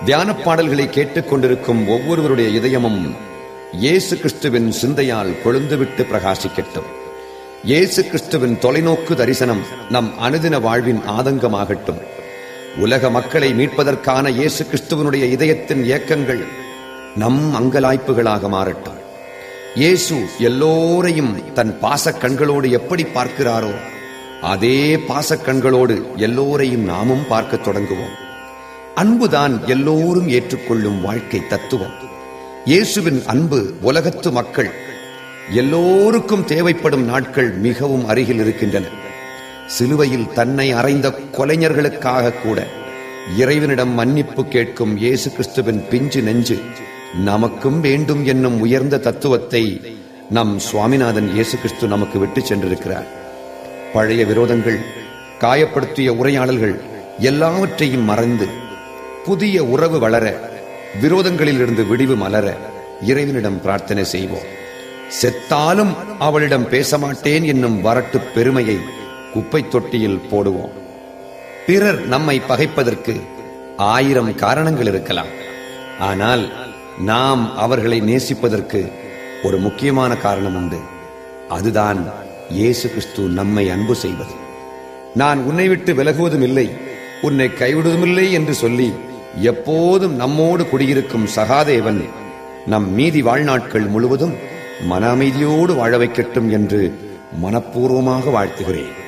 தியான பாடல்களை கேட்டுக் கொண்டிருக்கும் ஒவ்வொருவருடைய இதயமும் இயேசு கிறிஸ்துவின் சிந்தையால் கொழுந்துவிட்டு பிரகாசிக்கட்டும் இயேசு கிறிஸ்துவின் தொலைநோக்கு தரிசனம் நம் அனுதின வாழ்வின் ஆதங்கமாகட்டும் உலக மக்களை மீட்பதற்கான இயேசு கிறிஸ்துவனுடைய இதயத்தின் இயக்கங்கள் நம் அங்கலாய்ப்புகளாக மாறட்டும் இயேசு எல்லோரையும் தன் பாசக் கண்களோடு எப்படி பார்க்கிறாரோ அதே பாசக் கண்களோடு எல்லோரையும் நாமும் பார்க்கத் தொடங்குவோம் அன்புதான் எல்லோரும் ஏற்றுக்கொள்ளும் வாழ்க்கை தத்துவம் இயேசுவின் அன்பு உலகத்து மக்கள் எல்லோருக்கும் தேவைப்படும் நாட்கள் மிகவும் அருகில் இருக்கின்றன சிலுவையில் தன்னை அறைந்த கொலைஞர்களுக்காக கூட இறைவனிடம் மன்னிப்பு கேட்கும் இயேசு கிறிஸ்துவின் பிஞ்சு நெஞ்சு நமக்கும் வேண்டும் என்னும் உயர்ந்த தத்துவத்தை நம் சுவாமிநாதன் இயேசு கிறிஸ்து நமக்கு விட்டு சென்றிருக்கிறார் பழைய விரோதங்கள் காயப்படுத்திய உரையாடல்கள் எல்லாவற்றையும் மறந்து புதிய உறவு வளர விரோதங்களிலிருந்து விடிவு மலர இறைவனிடம் பிரார்த்தனை செய்வோம் செத்தாலும் அவளிடம் பேச மாட்டேன் என்னும் வரட்டு பெருமையை குப்பை தொட்டியில் போடுவோம் பிறர் நம்மை பகைப்பதற்கு ஆயிரம் காரணங்கள் இருக்கலாம் ஆனால் நாம் அவர்களை நேசிப்பதற்கு ஒரு முக்கியமான காரணம் உண்டு அதுதான் இயேசு கிறிஸ்து நம்மை அன்பு செய்வது நான் உன்னை விட்டு விலகுவதும் இல்லை உன்னை கைவிடுவதுமில்லை என்று சொல்லி எப்போதும் நம்மோடு குடியிருக்கும் சகாதேவன் நம் மீதி வாழ்நாட்கள் முழுவதும் மன அமைதியோடு வாழ வைக்கட்டும் என்று மனப்பூர்வமாக வாழ்த்துகிறேன்